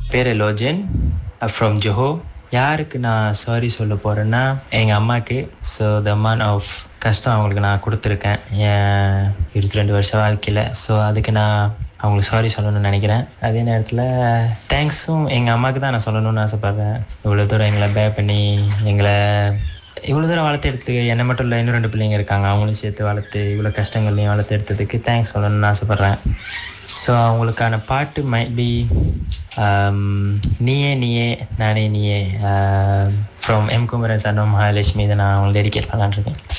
பேர் லோஜன் ஃப்ரம் ஜொஹோ யாருக்கு நான் சாரி சொல்ல போகிறேன்னா எங்கள் அம்மாவுக்கு ஸோ த அமௌண்ட் ஆஃப் கஷ்டம் அவங்களுக்கு நான் கொடுத்துருக்கேன் என் இருபத்தி ரெண்டு வருஷம் வாழ்க்கையில் ஸோ அதுக்கு நான் அவங்களுக்கு சாரி சொல்லணும்னு நினைக்கிறேன் அதே நேரத்தில் தேங்க்ஸும் எங்கள் அம்மாவுக்கு தான் நான் சொல்லணும்னு ஆசைப்பட்றேன் இவ்வளோ தூரம் எங்களை பே பண்ணி எங்களை இவ்வளோ தூரம் வளர்த்து எடுத்து என்னை மட்டும் இல்லை இன்னும் ரெண்டு பிள்ளைங்க இருக்காங்க அவங்களையும் சேர்த்து வளர்த்து இவ்வளோ கஷ்டங்கள்லையும் வளர்த்து எடுத்ததுக்கு தேங்க்ஸ் சொல்லணும்னு ஆசைப்பட்றேன் ஸோ அவங்களுக்கான பாட்டு மைட் பி நீயே நீயே நானே நீயே ஃப்ரம் எம் குமரன் சன்னம் மகாலட்சுமி இதை நான் அவங்களை டெடிகேட் பண்ணலான்னு இருக்கேன்